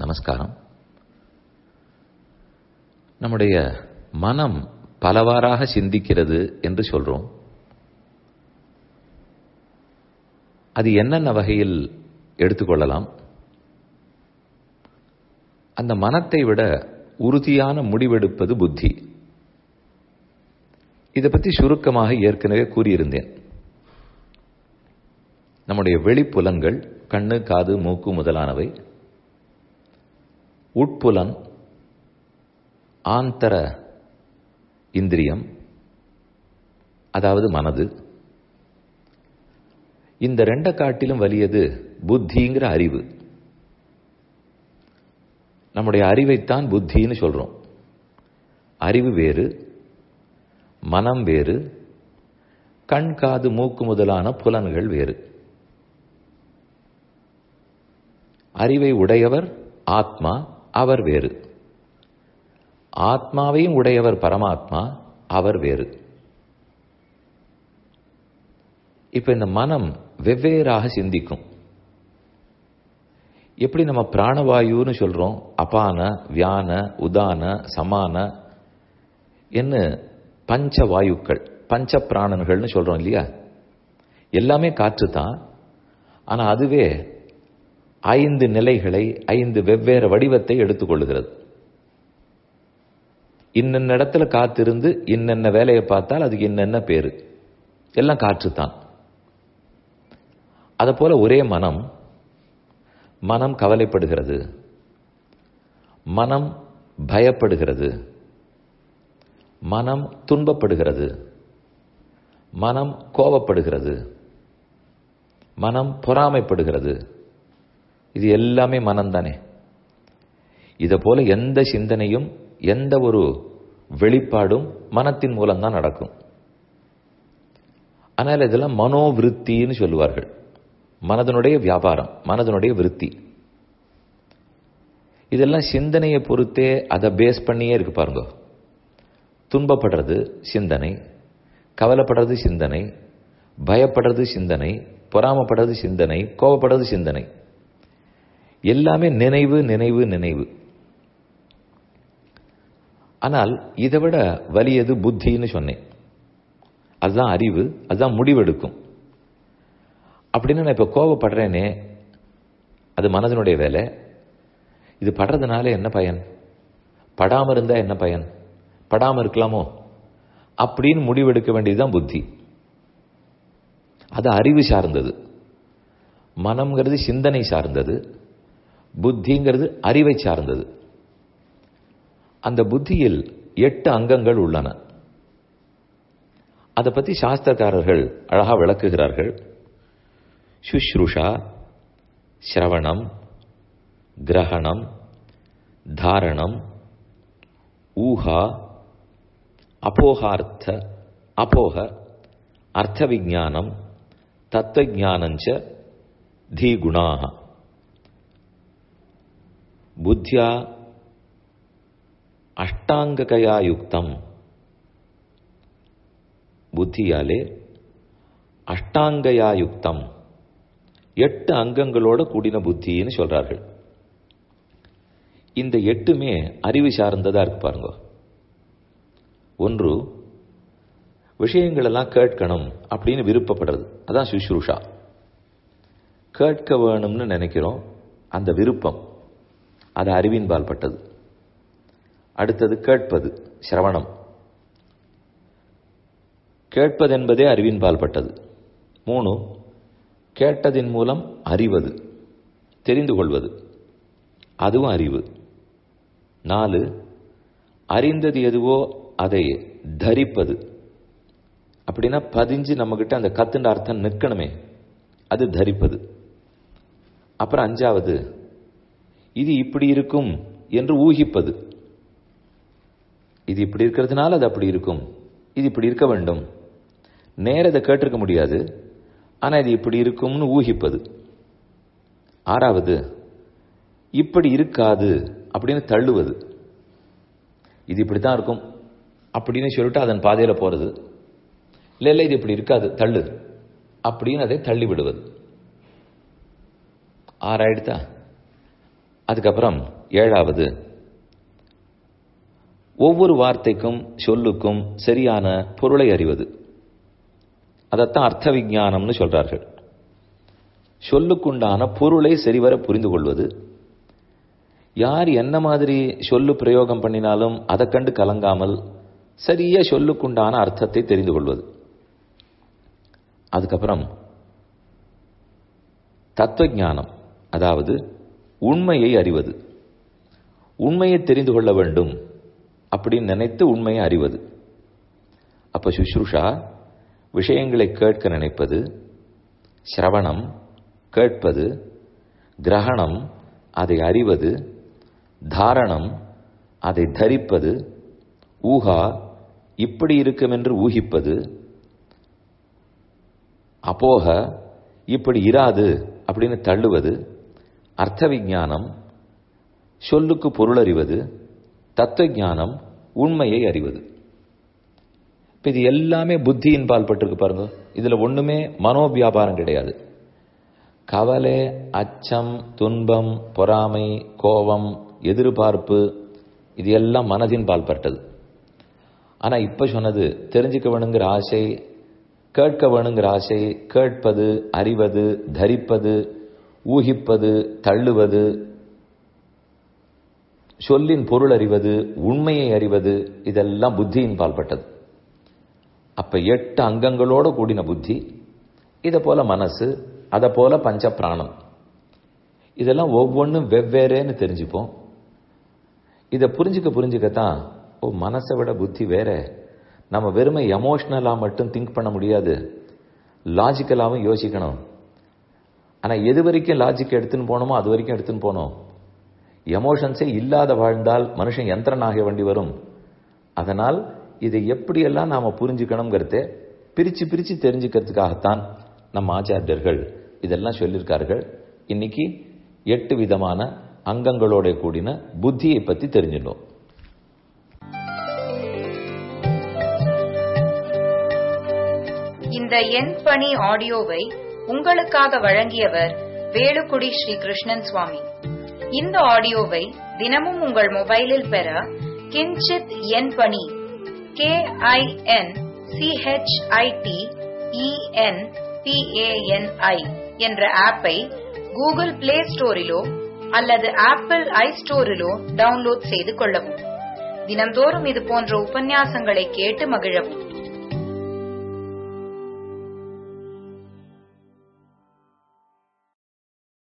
நமஸ்காரம் நம்முடைய மனம் பலவாறாக சிந்திக்கிறது என்று சொல்றோம் அது என்னென்ன வகையில் எடுத்துக்கொள்ளலாம் அந்த மனத்தை விட உறுதியான முடிவெடுப்பது புத்தி இதை பற்றி சுருக்கமாக ஏற்கனவே கூறியிருந்தேன் நம்முடைய வெளிப்புலன்கள் கண்ணு காது மூக்கு முதலானவை உட்புலன் ஆந்தர இந்திரியம் அதாவது மனது இந்த ரெண்ட காட்டிலும் வலியது புத்திங்கிற அறிவு நம்முடைய அறிவைத்தான் புத்தின்னு சொல்றோம் அறிவு வேறு மனம் வேறு கண் காது மூக்கு முதலான புலன்கள் வேறு அறிவை உடையவர் ஆத்மா அவர் வேறு ஆத்மாவையும் உடையவர் பரமாத்மா அவர் வேறு இப்ப இந்த மனம் வெவ்வேறாக சிந்திக்கும் எப்படி நம்ம பிராணவாயுன்னு சொல்றோம் அபான வியான உதான சமான என்ன பஞ்ச வாயுக்கள் பஞ்ச பிராணன்கள்னு சொல்றோம் இல்லையா எல்லாமே காற்று தான் ஆனா அதுவே ஐந்து நிலைகளை ஐந்து வெவ்வேறு வடிவத்தை எடுத்துக்கொள்ளுகிறது இன்னென்ன இடத்துல காத்திருந்து இன்னென்ன வேலையை பார்த்தால் அதுக்கு இன்னென்ன பேரு எல்லாம் காற்று தான் அதை போல ஒரே மனம் மனம் கவலைப்படுகிறது மனம் பயப்படுகிறது மனம் துன்பப்படுகிறது மனம் கோபப்படுகிறது மனம் பொறாமைப்படுகிறது இது எல்லாமே மனம்தானே இதை போல எந்த சிந்தனையும் எந்த ஒரு வெளிப்பாடும் மனத்தின் மூலம்தான் நடக்கும் ஆனால் இதெல்லாம் மனோவிருத்தின்னு சொல்லுவார்கள் மனதனுடைய வியாபாரம் மனதனுடைய விருத்தி இதெல்லாம் சிந்தனையை பொறுத்தே அதை பேஸ் பண்ணியே இருக்கு பாருங்க துன்பப்படுறது சிந்தனை கவலைப்படுறது சிந்தனை பயப்படுறது சிந்தனை பொறாமப்படுறது சிந்தனை கோபப்படுறது சிந்தனை எல்லாமே நினைவு நினைவு நினைவு ஆனால் இதை விட வலியது புத்தின்னு சொன்னேன் அதுதான் அறிவு அதுதான் முடிவெடுக்கும் அப்படின்னு நான் இப்போ கோபப்படுறேனே அது மனதனுடைய வேலை இது படுறதுனால என்ன பயன் படாமல் இருந்தால் என்ன பயன் படாமல் இருக்கலாமோ அப்படின்னு முடிவெடுக்க வேண்டியதுதான் புத்தி அது அறிவு சார்ந்தது மனம்ங்கிறது சிந்தனை சார்ந்தது புத்திங்கிறது அறிவை சார்ந்தது அந்த புத்தியில் எட்டு அங்கங்கள் உள்ளன அதை பற்றி சாஸ்திரக்காரர்கள் அழகா விளக்குகிறார்கள் சுஷ்ருஷா சிரவணம் கிரகணம் தாரணம் ஊஹா அபோகார்த்த அபோக அர்த்த விஜானம் தத்துவஜானஞ்ச தீகுணாக புத்தியா அஷ்டாங்ககையா யுக்தம் புத்தியாலே அஷ்டாங்கயா யுக்தம் எட்டு அங்கங்களோட கூடின புத்தின்னு சொல்றார்கள் இந்த எட்டுமே அறிவு சார்ந்ததா இருக்கு பாருங்க ஒன்று விஷயங்கள் எல்லாம் கேட்கணும் அப்படின்னு விருப்பப்படுறது அதான் சுஷ்ரூஷா கேட்க வேணும்னு நினைக்கிறோம் அந்த விருப்பம் அது அறிவின் பால்பட்டது அடுத்தது கேட்பது சிரவணம் கேட்பது என்பதே அறிவின் பால்பட்டது மூணு கேட்டதின் மூலம் அறிவது தெரிந்து கொள்வது அதுவும் அறிவு நாலு அறிந்தது எதுவோ அதை தரிப்பது அப்படின்னா பதிஞ்சு நம்மகிட்ட அந்த கத்துண்ட அர்த்தம் நிற்கணுமே அது தரிப்பது அப்புறம் அஞ்சாவது இது இப்படி இருக்கும் என்று ஊகிப்பது இது இப்படி இருக்கிறதுனால அது அப்படி இருக்கும் இது இப்படி இருக்க வேண்டும் நேர இதை கேட்டிருக்க முடியாது ஆனால் இது இப்படி இருக்கும்னு ஊகிப்பது ஆறாவது இப்படி இருக்காது அப்படின்னு தள்ளுவது இது இப்படி தான் இருக்கும் அப்படின்னு சொல்லிட்டு அதன் பாதையில் போகிறது இல்லை இல்லை இது இப்படி இருக்காது தள்ளு அப்படின்னு அதை தள்ளி விடுவது ஆறாயிடுதா அதுக்கப்புறம் ஏழாவது ஒவ்வொரு வார்த்தைக்கும் சொல்லுக்கும் சரியான பொருளை அறிவது அதைத்தான் அர்த்த விஞ்ஞானம்னு சொல்றார்கள் சொல்லுக்குண்டான பொருளை சரிவர புரிந்து கொள்வது யார் என்ன மாதிரி சொல்லு பிரயோகம் பண்ணினாலும் அதை கண்டு கலங்காமல் சரியா சொல்லுக்குண்டான அர்த்தத்தை தெரிந்து கொள்வது அதுக்கப்புறம் தத்துவஞானம் அதாவது உண்மையை அறிவது உண்மையை தெரிந்து கொள்ள வேண்டும் அப்படின்னு நினைத்து உண்மையை அறிவது அப்ப சுஷ்ருஷா விஷயங்களை கேட்க நினைப்பது சிரவணம் கேட்பது கிரகணம் அதை அறிவது தாரணம் அதை தரிப்பது ஊகா இப்படி இருக்கும் என்று ஊகிப்பது அப்போக இப்படி இராது அப்படின்னு தள்ளுவது அர்த்த விஞ்ஞானம் சொல்லுக்கு பொருள் அறிவது தத்துவ ஞானம் உண்மையை அறிவது இப்ப இது எல்லாமே புத்தியின் பால் பட்டிருக்கு பாருங்க இதுல ஒண்ணுமே மனோவியாபாரம் கிடையாது கவலை அச்சம் துன்பம் பொறாமை கோபம் எதிர்பார்ப்பு இது எல்லாம் மனதின் பால் பட்டது ஆனா இப்ப சொன்னது தெரிஞ்சுக்க வேணுங்கிற ஆசை கேட்க வேணுங்கிற ஆசை கேட்பது அறிவது தரிப்பது ஊகிப்பது தள்ளுவது சொல்லின் பொருள் அறிவது உண்மையை அறிவது இதெல்லாம் புத்தியின் பால்பட்டது அப்ப எட்டு அங்கங்களோட கூடின புத்தி இதை போல மனசு அதை போல பஞ்ச பிராணம் இதெல்லாம் ஒவ்வொன்றும் வெவ்வேறேன்னு தெரிஞ்சுப்போம் இதை புரிஞ்சுக்க புரிஞ்சுக்கத்தான் ஓ மனசை விட புத்தி வேற நம்ம வெறுமை எமோஷ்னலா மட்டும் திங்க் பண்ண முடியாது லாஜிக்கலாவும் யோசிக்கணும் ஆனா எது வரைக்கும் லாஜிக் எடுத்துன்னு போனோமோ அது வரைக்கும் எடுத்துன்னு போனோம் எமோஷன்ஸே இல்லாத வாழ்ந்தால் மனுஷன் யந்திரனாக வேண்டி வரும் அதனால் இதை எப்படியெல்லாம் நாம புரிஞ்சுக்கணுங்கிறத பிரிச்சு பிரிச்சு தெரிஞ்சுக்கிறதுக்காகத்தான் நம்ம ஆச்சாரியர்கள் இதெல்லாம் சொல்லியிருக்கார்கள் இன்னைக்கு எட்டு விதமான அங்கங்களோட கூடின புத்தியை பத்தி தெரிஞ்சிட்டோம் இந்த எண் பணி ஆடியோவை உங்களுக்காக வழங்கியவர் வேலுக்குடி ஸ்ரீ கிருஷ்ணன் சுவாமி இந்த ஆடியோவை தினமும் உங்கள் மொபைலில் பெற கிஞ்சித் எண் பணி கே ஐ என் சிஹெச்ஐடி இஎன் பிஏஎன்ஐ என்ற ஆப்பை கூகுள் பிளே ஸ்டோரிலோ அல்லது ஆப்பிள் ஐ ஸ்டோரிலோ டவுன்லோட் செய்து கொள்ளவும் தினந்தோறும் இது போன்ற உபன்யாசங்களை கேட்டு மகிழவும்